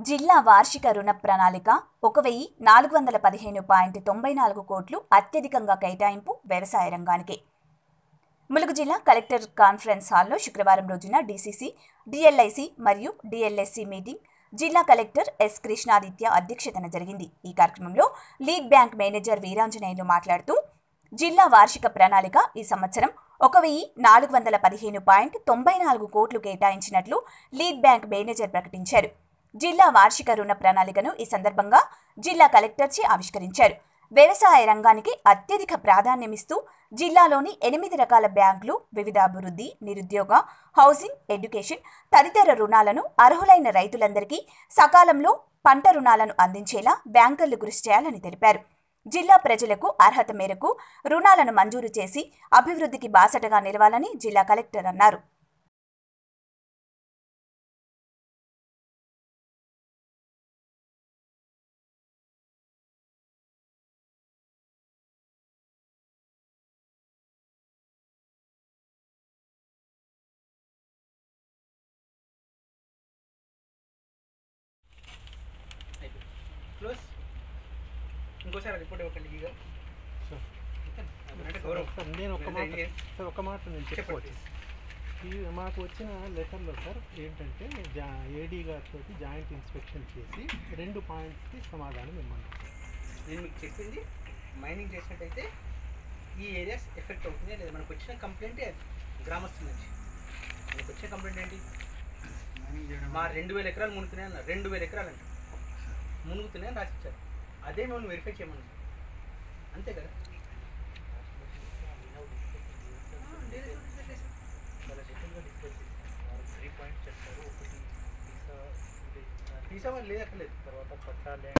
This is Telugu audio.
జిల్లా వార్షిక రుణ ప్రణాళిక ఒక వెయ్యి నాలుగు వందల పదిహేను పాయింట్ తొంభై నాలుగు కోట్లు అత్యధికంగా కేటాయింపు వ్యవసాయ రంగానికి ములుగు జిల్లా కలెక్టర్ కాన్ఫరెన్స్ హాల్లో శుక్రవారం రోజున డీసీసీ డిఎల్ఐసి మరియు డిఎల్ఎస్సి మీటింగ్ జిల్లా కలెక్టర్ ఎస్ కృష్ణాదిత్య అధ్యక్షతన జరిగింది ఈ కార్యక్రమంలో లీడ్ బ్యాంక్ మేనేజర్ వీరాంజనేయులు మాట్లాడుతూ జిల్లా వార్షిక ప్రణాళిక ఈ సంవత్సరం ఒక వెయ్యి నాలుగు వందల పదిహేను పాయింట్ తొంభై నాలుగు కోట్లు కేటాయించినట్లు లీడ్ బ్యాంక్ మేనేజర్ ప్రకటించారు జిల్లా వార్షిక రుణ ప్రణాళికను ఈ సందర్భంగా జిల్లా కలెక్టర్చే ఆవిష్కరించారు వ్యవసాయ రంగానికి అత్యధిక ప్రాధాన్యమిస్తూ జిల్లాలోని ఎనిమిది రకాల బ్యాంకులు వివిధ అభివృద్ధి నిరుద్యోగ హౌసింగ్ ఎడ్యుకేషన్ తదితర రుణాలను అర్హులైన రైతులందరికీ సకాలంలో పంట రుణాలను అందించేలా బ్యాంకర్లు కృషి చేయాలని తెలిపారు జిల్లా ప్రజలకు అర్హత మేరకు రుణాలను మంజూరు చేసి అభివృద్ధికి బాసటగా నిలవాలని జిల్లా కలెక్టర్ అన్నారు అయిపోయింది క్లోజ్ ఇంకోసారి రిపోర్ట్ ఇవ్వకండి ఇక సార్ అంటే గౌరవం సార్ నేను ఒక మాట సార్ ఒక మాట నేను చెప్పండి చెప్పుకోవచ్చు ఈ మాకు వచ్చిన లెటర్లో సార్ ఏంటంటే జా ఏడీ గారితో జాయింట్ ఇన్స్పెక్షన్ చేసి రెండు పాయింట్స్కి సమాధానం ఇమ్మన్నాం నేను మీకు చెప్పింది మైనింగ్ చేసినట్టయితే ఈ ఏరియాస్ ఎఫెక్ట్ అవుతుంది లేదా మనకు వచ్చిన కంప్లైంట్ అది గ్రామస్తుల నుంచి మనకు వచ్చిన కంప్లైంట్ ఏంటి మా రెండు వేల ఎకరాలు మునుగుతున్నాయి అన్నారు రెండు వేల ఎకరాలు అంట మునుగుతున్నాయి అని రాసిచ్చారు అదే మేము వెరిఫై చేయమన్నాం అంతే కదా తీసామని లేదు అక్కడ లేదు తర్వాత పట్టాలే